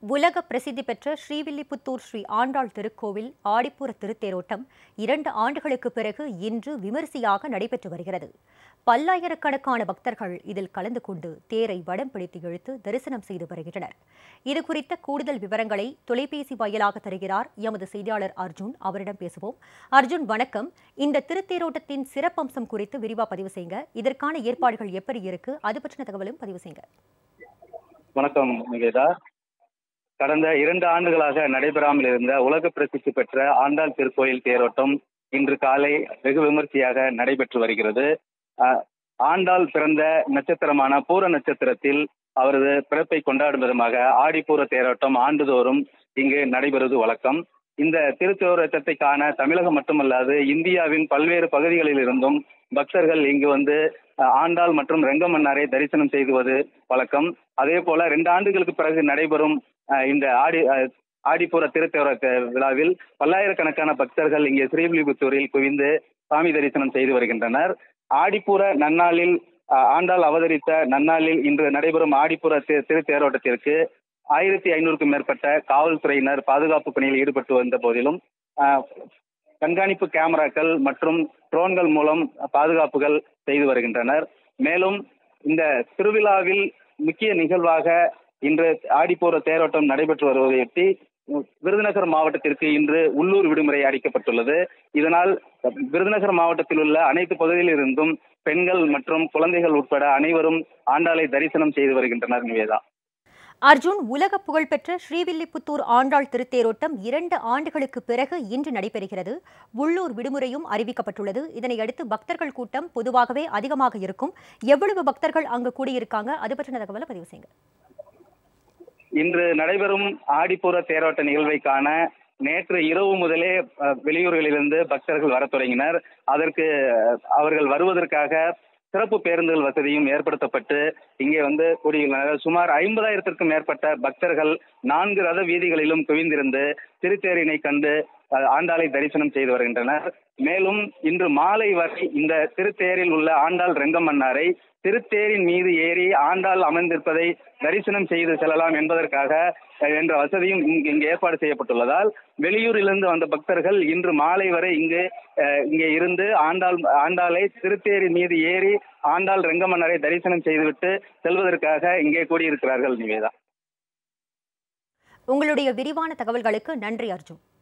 உலக பிரசித்தி பெற்ற ஸ்ரீவில்லிபுத்தூர் ஸ்ரீ ஆண்டாள் திருக்கோவில் ஆடிப்பூர திருத்தேரோட்டம் இரண்டு ஆண்டுகளுக்கு பிறகு இன்று விமரிசையாக நடைபெற்று வருகிறது பல்லாயிரக்கணக்கான பக்தர்கள் இதில் கலந்து கொண்டு தேரை வடம் பிடித்து இழுத்து தரிசனம் செய்து வருகின்றனர் இது குறித்த கூடுதல் விவரங்களை தொலைபேசி வாயிலாக தருகிறார் எமது செய்தியாளர் அர்ஜுன் அவரிடம் பேசுவோம் அர்ஜுன் வணக்கம் இந்த திருத்தேரோட்டத்தின் சிறப்பம்சம் குறித்து விரிவா பதிவு செய்யுங்க இதற்கான ஏற்பாடுகள் எப்படி இருக்கு அது பற்றின தகவலும் பதிவு செய்யுங்க வணக்கம் நிகேதா கடந்த இரண்டு ஆண்டுகளாக நடைபெறாமல் இருந்த உலக பிரசித்தி பெற்ற ஆண்டாள் திருக்கோயில் தேரோட்டம் இன்று காலை வெகு விமர்சையாக நடைபெற்று வருகிறது அஹ், ஆண்டாள் பிறந்த நட்சத்திரமான பூர நட்சத்திரத்தில் அவரது பிறப்பை கொண்டாடும் விதமாக ஆடிப்பூர தேரோட்டம் ஆண்டுதோறும் இங்கு நடைபெறுவது வழக்கம் இந்த திருத்தேரோட்டத்தை காண தமிழகம் மட்டுமல்லாது இந்தியாவின் பல்வேறு பகுதிகளில் இருந்தும் பக்தர்கள் இங்கு வந்து அஹ், ஆண்டாள் மற்றும் ரெங்கமன்னாரை தரிசனம் செய்துவது வழக்கம் அதே போல ரெண்டு ஆண்டுகளுக்கு பிறகு நடைபெறும் அஹ், இந்த ஆடி அஹ், ஆடிப்புற திருத்தேரோட்ட விழாவில் பல்லாயிரக்கணக்கான பக்தர்கள் இங்கே ஸ்ரீவில்லிபுத்தூரில் குவிந்து சாமி தரிசனம் செய்து வருகின்றனர் ஆடிப்புற நன்னாளில் அஹ், ஆண்டாள் அவதரித்த நன்னாளில் இன்று நடைபெறும் ஆடிப்புற தி- திருத்தேரோட்டத்திற்கு ஆயிரத்தி ஐநூறுக்கும் மேற்பட்ட காவல்துறையினர் பாதுகாப்பு பணியில் ஈடுபட்டு வந்த போதிலும் அஹ், கண்காணிப்பு கேமராக்கள் மற்றும் ட்ரோன்கள் மூலம் பாதுகாப்புகள் செய்து வருகின்றனர் மேலும் இந்த திருவிழாவில் முக்கிய நிகழ்வாக இன்று ஆடிப்போர தேரோட்டம் நடைபெற்று வருவதையொட்டி விருதுநகர் மாவட்டத்திற்கு இன்று உள்ளூர் விடுமுறை அளிக்கப்பட்டுள்ளது இதனால் விருதுநகர் மாவட்டத்தில் உள்ள அனைத்து பகுதியில் இருந்தும் பெண்கள் மற்றும் குழந்தைகள் உட்பட அனைவரும் ஆண்டாளை தரிசனம் செய்து வருகின்றனர் நிவேதா அர்ஜுன் உலக புகழ்பெற்ற ஸ்ரீவில்லிபுத்தூர் ஆண்டாள் திருத்தேரோட்டம் இரண்டு ஆண்டுகளுக்கு பிறகு இன்று நடைபெறுகிறது உள்ளூர் விடுமுறையும் அறிவிக்கப்பட்டுள்ளது இதனையடுத்து பக்தர்கள் கூட்டம் பொதுவாகவே அதிகமாக இருக்கும் எவ்வளவு பக்தர்கள் அங்கு கூடியிருக்காங்க அது பற்றின தகவலை பதிவு செய்யுங்க இன்று நடைபெறும் ஆடிப்பூர தேரோட்ட நிகழ்வை காண நேற்று இரவு முதலே அஹ், வெளியூர்களிலிருந்து பக்தர்கள் வரத் தொடங்கினர் அதற்கு அஹ், அவர்கள் வருவதற்காக சிறப்பு பேருந்துகள் வசதியும் ஏற்படுத்தப்பட்டு இங்கே வந்து கூடியுள்ளனர் சுமார் ஐம்பதாயிரத்திற்கும் மேற்பட்ட பக்தர்கள் நான்கு ரத வீதிகளிலும் குவிந்திருந்து திருத்தேரினை கண்டு அஹ், ஆண்டாளை தரிசனம் செய்து வருகின்றனர் மேலும் இன்று மாலை வரை இந்த திருத்தேரில் உள்ள ஆண்டாள் ரெங்கமன்னாரை திருத்தேரின் மீது ஏறி ஆண்டாள் அமர்ந்திருப்பதை தரிசனம் செய்து செல்லலாம் என்பதற்காக அஹ், என்ற வசதியும் இங்கு இங்கு ஏற்பாடு செய்யப்பட்டுள்ளதால் வெளியூரிலிருந்து வந்த பக்தர்கள் இன்று மாலை வரை இங்கு அஹ், இங்கே இருந்து ஆண்டாள் ஆண்டாளை திருத்தேரின் மீது ஏறி ஆண்டாள் ரெங்கமன்னரை தரிசனம் செய்துவிட்டு செல்வதற்காக இங்கே கூடியிருக்கிறார்கள் நிவேதா உங்களுடைய விரிவான தகவல்களுக்கு நன்றி அர்ஜுன்